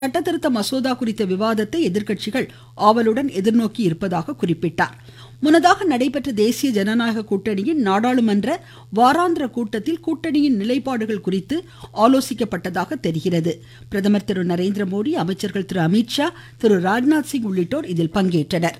சட்டத்திருத்த மசோதா குறித்த விவாதத்தை எதிர்க்கட்சிகள் ஆவலுடன் எதிர்நோக்கி இருப்பதாக குறிப்பிட்டார் முன்னதாக நடைபெற்ற தேசிய ஜனநாயக கூட்டணியின் நாடாளுமன்ற வாராந்திர கூட்டத்தில் கூட்டணியின் நிலைப்பாடுகள் குறித்து ஆலோசிக்கப்பட்டதாக தெரிகிறது பிரதமர் திரு நரேந்திரமோடி அமைச்சர்கள் திரு அமித்ஷா திரு ராஜ்நாத் சிங் உள்ளிட்டோர் இதில் பங்கேற்றனர்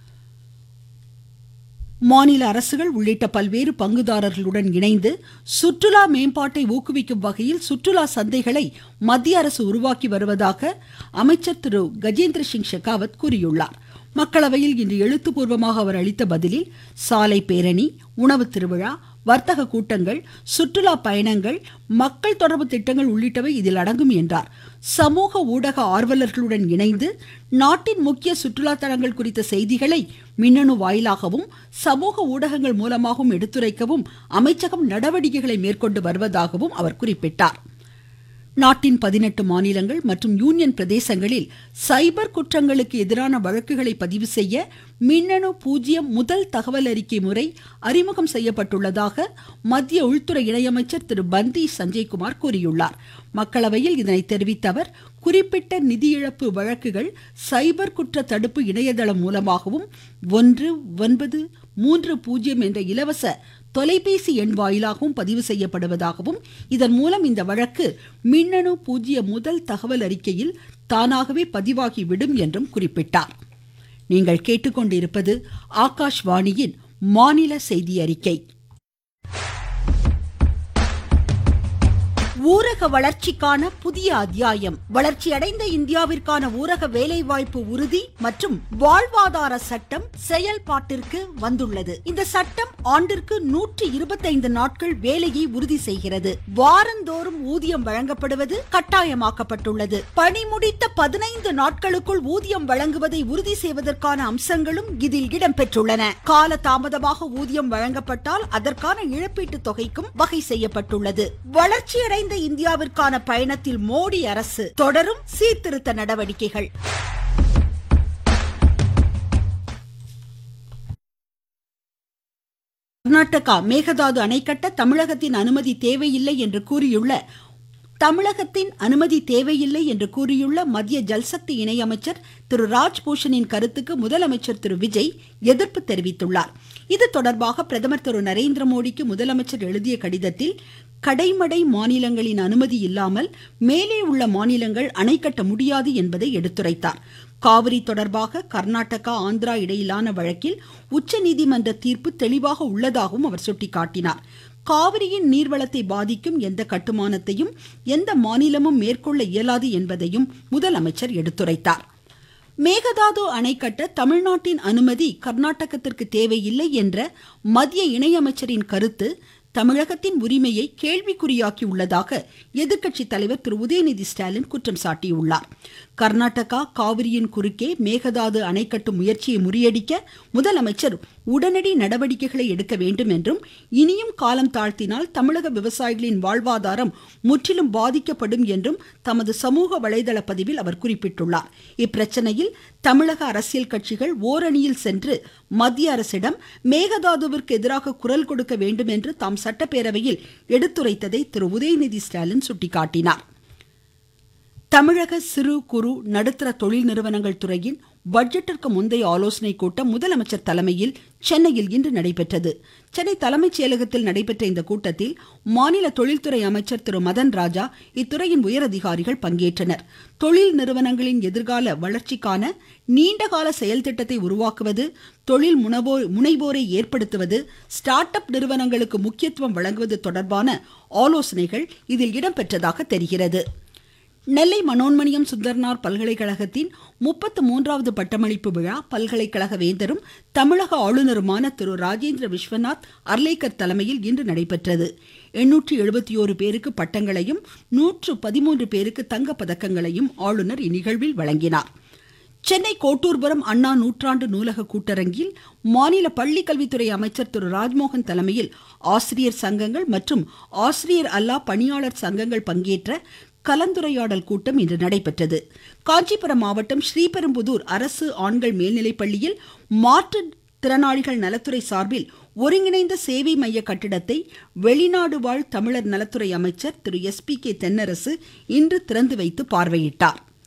மாநில அரசுகள் உள்ளிட்ட பல்வேறு பங்குதாரர்களுடன் இணைந்து சுற்றுலா மேம்பாட்டை ஊக்குவிக்கும் வகையில் சுற்றுலா சந்தைகளை மத்திய அரசு உருவாக்கி வருவதாக அமைச்சர் திரு கஜேந்திர சிங் ஷெகாவத் கூறியுள்ளார் மக்களவையில் இன்று எழுத்துப்பூர்வமாக அவர் அளித்த பதிலில் சாலை பேரணி உணவு திருவிழா வர்த்தக கூட்டங்கள் சுற்றுலா பயணங்கள் மக்கள் தொடர்பு திட்டங்கள் உள்ளிட்டவை இதில் அடங்கும் என்றார் சமூக ஊடக ஆர்வலர்களுடன் இணைந்து நாட்டின் முக்கிய சுற்றுலா தலங்கள் குறித்த செய்திகளை மின்னணு வாயிலாகவும் சமூக ஊடகங்கள் மூலமாகவும் எடுத்துரைக்கவும் அமைச்சகம் நடவடிக்கைகளை மேற்கொண்டு வருவதாகவும் அவர் குறிப்பிட்டார் நாட்டின் பதினெட்டு மாநிலங்கள் மற்றும் யூனியன் பிரதேசங்களில் சைபர் குற்றங்களுக்கு எதிரான வழக்குகளை பதிவு செய்ய மின்னணு பூஜ்ஜியம் முதல் தகவல் அறிக்கை முறை அறிமுகம் செய்யப்பட்டுள்ளதாக மத்திய உள்துறை இணையமைச்சர் திரு பந்தி சஞ்சய்குமார் கூறியுள்ளார் மக்களவையில் இதனை தெரிவித்த அவர் குறிப்பிட்ட நிதி இழப்பு வழக்குகள் சைபர் குற்ற தடுப்பு இணையதளம் மூலமாகவும் ஒன்று ஒன்பது மூன்று பூஜ்ஜியம் என்ற இலவச தொலைபேசி எண் வாயிலாகவும் பதிவு செய்யப்படுவதாகவும் இதன் மூலம் இந்த வழக்கு மின்னணு பூஜ்ஜிய முதல் தகவல் அறிக்கையில் தானாகவே பதிவாகிவிடும் என்றும் குறிப்பிட்டார் நீங்கள் கேட்டுக்கொண்டிருப்பது ஆகாஷ்வாணியின் மாநில செய்தி அறிக்கை ஊரக வளர்ச்சிக்கான புதிய அத்தியாயம் வளர்ச்சியடைந்த இந்தியாவிற்கான ஊரக வேலைவாய்ப்பு உறுதி மற்றும் வாழ்வாதார சட்டம் செயல்பாட்டிற்கு வந்துள்ளது இந்த சட்டம் ஆண்டிற்கு நூற்றி இருபத்தைந்து நாட்கள் வேலையை உறுதி செய்கிறது வாரந்தோறும் ஊதியம் வழங்கப்படுவது கட்டாயமாக்கப்பட்டுள்ளது பணி முடித்த பதினைந்து நாட்களுக்குள் ஊதியம் வழங்குவதை உறுதி செய்வதற்கான அம்சங்களும் இதில் இடம்பெற்றுள்ளன கால தாமதமாக ஊதியம் வழங்கப்பட்டால் அதற்கான இழப்பீட்டு தொகைக்கும் வகை செய்யப்பட்டுள்ளது வளர்ச்சியடைந்த நிறைந்த இந்தியாவிற்கான பயணத்தில் மோடி அரசு தொடரும் சீர்திருத்த நடவடிக்கைகள் கர்நாடகா மேகதாது அணை கட்ட தமிழகத்தின் அனுமதி தேவையில்லை என்று கூறியுள்ள தமிழகத்தின் அனுமதி தேவையில்லை என்று கூறியுள்ள மத்திய ஜல்சக்தி இணையமைச்சர் திரு ராஜ்பூஷனின் கருத்துக்கு முதலமைச்சர் திரு விஜய் எதிர்ப்பு தெரிவித்துள்ளார் இது தொடர்பாக பிரதமர் திரு நரேந்திர மோடிக்கு முதலமைச்சர் எழுதிய கடிதத்தில் கடைமடை மாநிலங்களின் அனுமதி இல்லாமல் மேலே உள்ள மாநிலங்கள் அணை கட்ட முடியாது என்பதை எடுத்துரைத்தார் காவிரி தொடர்பாக கர்நாடகா ஆந்திரா இடையிலான வழக்கில் உச்சநீதிமன்ற தீர்ப்பு தெளிவாக உள்ளதாகவும் அவர் சுட்டிக்காட்டினார் காவிரியின் நீர்வளத்தை பாதிக்கும் எந்த கட்டுமானத்தையும் எந்த மாநிலமும் மேற்கொள்ள இயலாது என்பதையும் முதலமைச்சர் எடுத்துரைத்தார் மேகதாது அணை கட்ட தமிழ்நாட்டின் அனுமதி கர்நாடகத்திற்கு தேவையில்லை என்ற மத்திய இணையமைச்சரின் கருத்து தமிழகத்தின் உரிமையை கேள்விக்குறியாக்கி உள்ளதாக எதிர்க்கட்சி தலைவர் திரு உதயநிதி ஸ்டாலின் குற்றம் சாட்டியுள்ளார் கர்நாடகா காவிரியின் குறுக்கே மேகதாது அணை கட்டும் முயற்சியை முறியடிக்க முதலமைச்சர் உடனடி நடவடிக்கைகளை எடுக்க வேண்டும் என்றும் இனியும் காலம் தாழ்த்தினால் தமிழக விவசாயிகளின் வாழ்வாதாரம் முற்றிலும் பாதிக்கப்படும் என்றும் தமது சமூக வலைதள பதிவில் அவர் குறிப்பிட்டுள்ளார் இப்பிரச்சனையில் தமிழக அரசியல் கட்சிகள் ஓரணியில் சென்று மத்திய அரசிடம் மேகதாதுவிற்கு எதிராக குரல் கொடுக்க வேண்டும் என்று தாம் சட்டப்பேரவையில் எடுத்துரைத்ததை திரு உதயநிதி ஸ்டாலின் சுட்டிக்காட்டினார் தமிழக சிறு குறு நடுத்தர தொழில் நிறுவனங்கள் துறையின் பட்ஜெட்டிற்கு முந்தைய ஆலோசனை கூட்டம் முதலமைச்சர் தலைமையில் சென்னையில் இன்று நடைபெற்றது சென்னை தலைமைச் செயலகத்தில் நடைபெற்ற இந்த கூட்டத்தில் மாநில தொழில்துறை அமைச்சர் திரு மதன் ராஜா இத்துறையின் உயரதிகாரிகள் பங்கேற்றனர் தொழில் நிறுவனங்களின் எதிர்கால வளர்ச்சிக்கான நீண்டகால செயல் திட்டத்தை உருவாக்குவது தொழில் முனைவோர் முனைவோரை ஏற்படுத்துவது ஸ்டார்ட் அப் நிறுவனங்களுக்கு முக்கியத்துவம் வழங்குவது தொடர்பான ஆலோசனைகள் இதில் இடம்பெற்றதாக தெரிகிறது நெல்லை மனோன்மணியம் சுந்தர்னார் பல்கலைக்கழகத்தின் முப்பத்து மூன்றாவது பட்டமளிப்பு விழா பல்கலைக்கழக வேந்தரும் தமிழக ஆளுநருமான திரு ராஜேந்திர விஸ்வநாத் அர்லேக்கர் தலைமையில் இன்று நடைபெற்றது எண்ணூற்றி எழுபத்தி ஓரு பேருக்கு பட்டங்களையும் நூற்று பதிமூன்று பேருக்கு தங்கப் பதக்கங்களையும் ஆளுநர் இந்நிகழ்வில் வழங்கினார் சென்னை கோட்டூர்புரம் அண்ணா நூற்றாண்டு நூலக கூட்டரங்கில் மாநில பள்ளிக்கல்வித்துறை அமைச்சர் திரு ராஜ்மோகன் தலைமையில் ஆசிரியர் சங்கங்கள் மற்றும் ஆசிரியர் அல்லா பணியாளர் சங்கங்கள் பங்கேற்ற கலந்துரையாடல் கூட்டம் இன்று நடைபெற்றது காஞ்சிபுரம் மாவட்டம் ஸ்ரீபெரும்புதூர் அரசு ஆண்கள் மேல்நிலைப்பள்ளியில் மாற்றுத் திறனாளிகள் நலத்துறை சார்பில் ஒருங்கிணைந்த சேவை மைய கட்டிடத்தை வெளிநாடு வாழ் தமிழர் நலத்துறை அமைச்சர் Thiru S P K Thennarasu இன்று திறந்து வைத்து பார்வையிட்டார்